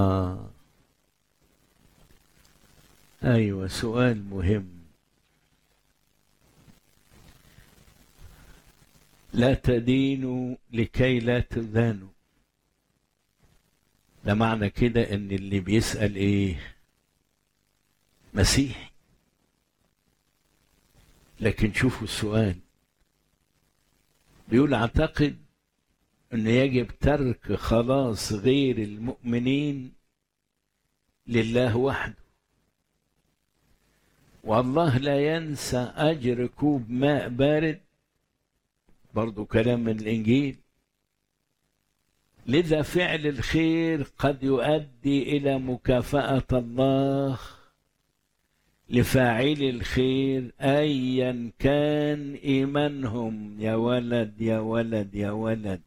آه. أيوة سؤال مهم لا تدينوا لكي لا تدانوا ده معنى كده ان اللي بيسأل ايه مسيحي لكن شوفوا السؤال بيقول اعتقد انه يجب ترك خلاص غير المؤمنين لله وحده والله لا ينسى اجر كوب ماء بارد برضو كلام من الانجيل لذا فعل الخير قد يؤدي الى مكافاه الله لفاعل الخير ايا كان ايمانهم يا ولد يا ولد يا ولد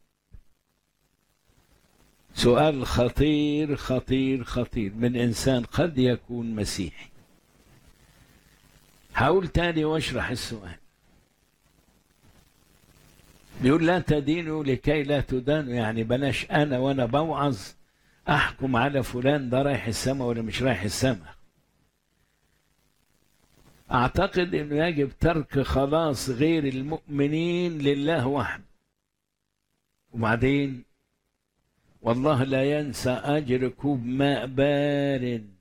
سؤال خطير خطير خطير من انسان قد يكون مسيحي هقول تاني واشرح السؤال بيقول لا تدينوا لكي لا تدانوا يعني بلاش انا وانا بوعظ احكم على فلان ده رايح السماء ولا مش رايح السماء اعتقد انه يجب ترك خلاص غير المؤمنين لله وحده وبعدين والله لا ينسى اجر كوب ماء بارد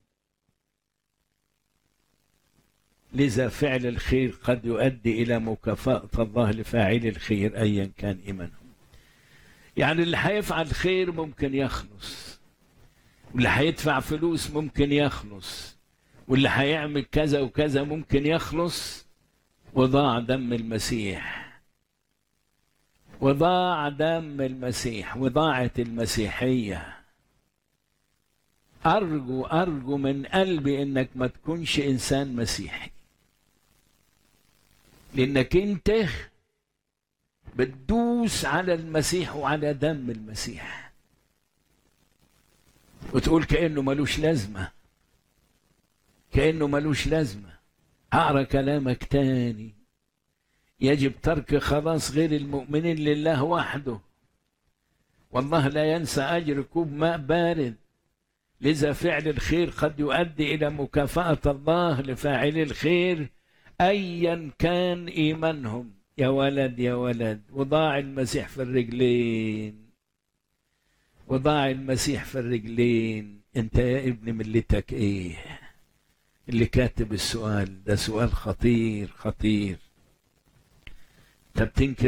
لذا فعل الخير قد يؤدي الى مكافاه الله لفاعل الخير ايا كان ايمانهم يعني اللي هيفعل خير ممكن يخلص واللي هيدفع فلوس ممكن يخلص واللي هيعمل كذا وكذا ممكن يخلص وضاع دم المسيح وضاع دم المسيح وضاعت المسيحية أرجو أرجو من قلبي إنك ما تكونش إنسان مسيحي لأنك أنت بتدوس على المسيح وعلى دم المسيح وتقول كأنه ملوش لازمة كأنه ملوش لازمة هقرا كلامك تاني يجب ترك خلاص غير المؤمنين لله وحده والله لا ينسى أجر كوب ماء بارد لذا فعل الخير قد يؤدي إلى مكافأة الله لفاعل الخير أيا كان إيمانهم يا ولد يا ولد وضاع المسيح في الرجلين وضاع المسيح في الرجلين انت يا ابن ملتك ايه اللي كاتب السؤال ده سؤال خطير خطير طب تنكر